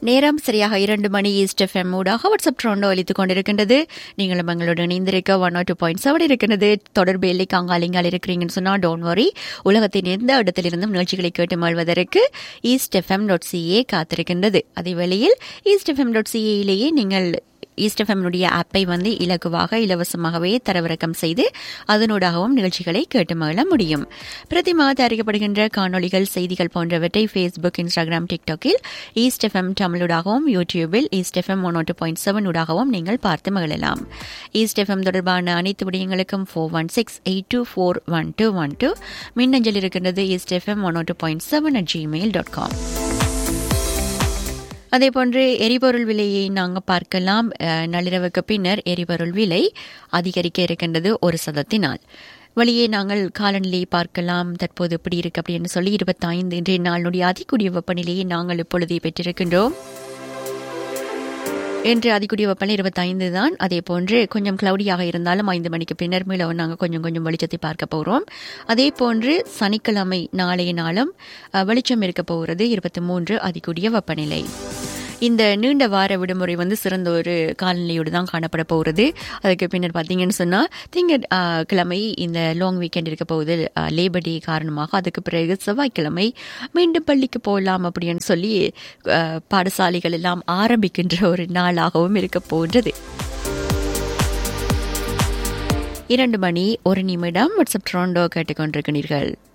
நேரம் சரியாக இரண்டு மணி ஈஸ்ட் எஃப்எம் ஊடாக வாட்ஸ்அப் ட்ரோண்டோ அளித்துக் கொண்டிருக்கின்றது நீங்களும் எங்களுடன் இணைந்திருக்க one o two point seven இருக்கிறது தொடர்பு இல்லை காங்காலிங்கால் இருக்கிறீங்கன்னு சொன்னால் டோன்ட் வரி உலகத்தின் எந்த இடத்திலிருந்தும் நிகழ்ச்சிகளை கேட்டு மாழ்வதற்கு ஈஸ்ட் எஃப்எம் டாட் சிஏ காத்திருக்கின்றது அதே வேளையில் ஈஸ்ட் எஃப்எம் டாட் சிஏயிலேயே நீங்கள் ஈஸ்ட் எஃப்எம்னுடைய ஆப்பை வந்து இலகுவாக இலவசமாகவே தரவிறக்கம் செய்து அதனூடாகவும் நிகழ்ச்சிகளை கேட்டு மகிழ முடியும் பிரதிமா தயாரிக்கப்படுகின்ற காணொளிகள் செய்திகள் போன்றவற்றை ஃபேஸ்புக் இன்ஸ்டாகிராம் டிக்டாக்கில் ஈஸ்ட் எஃப்எம் தமிழூடாகவும் யூடியூபில் East FM one two point seven ஊடாகவும் நீங்கள் பார்த்து மகிழலாம் ஈஸ்ட் எஃப்எம் தொடர்பான அனைத்து விடயங்களுக்கும் four one six eight two four one two one two மின்னஞ்சல் இருக்கின்றது East FM one two point seven at Gmail dot com அதே போன்று எரிபொருள் விலையை நாங்கள் பார்க்கலாம் அஹ், நள்ளிரவுக்கு பின்னர் எரிபொருள் விலை அதிகரிக்க இருக்கின்றது ஒரு சதத்தினால் வெளியே நாங்கள் காலநிலையை பார்க்கலாம் தற்போது எப்படி இருக்கு அப்படின்னு சொல்லி இருபத்தைந்து இன்றைய நாளினுடைய அதிகூடிய வெப்பநிலையை நாங்கள் இப்பொழுது பெற்றிருக்கின்றோம் இன்று அதிகூடிய வெப்பநிலை இருபத்தைந்து தான் அதே போன்று கொஞ்சம் கிளவுடியாக இருந்தாலும் ஐந்து மணிக்கு பின்னர் மீளவும் நாங்கள் கொஞ்சம் கொஞ்சம் வெளிச்சத்தை பார்க்க போகிறோம் அதே போன்று சனிக்கிழமை நாளைய நாளும் அஹ், வெளிச்சம் இருக்க போகிறது இருபத்தி மூன்று அதிகூடிய வெப்பநிலை இந்த நீண்ட வார விடுமுறை வந்து சிறந்த ஒரு காலநிலையோடு தான் காணப்பட போகிறது அதுக்கு பின்னர் பார்த்தீங்கன்னு சொன்னால் திங்க அஹ், கிழமை இந்த லாங் வீக்கெண்ட் இருக்க போகுது லேபர் டே காரணமாக அதுக்கு பிறகு செவ்வாய்க்கிழமை மீண்டும் பள்ளிக்கு போகலாம் அப்படின்னு சொல்லி அஹ், பாடசாலைகள் எல்லாம் ஆரம்பிக்கின்ற ஒரு நாளாகவும் இருக்க போன்றது இரண்டு மணி ஒரு நிமிடம் வாட்ஸ்அப் ட்ரோண்டோ கேட்டுக்கொண்டிருக்கிறீர்கள்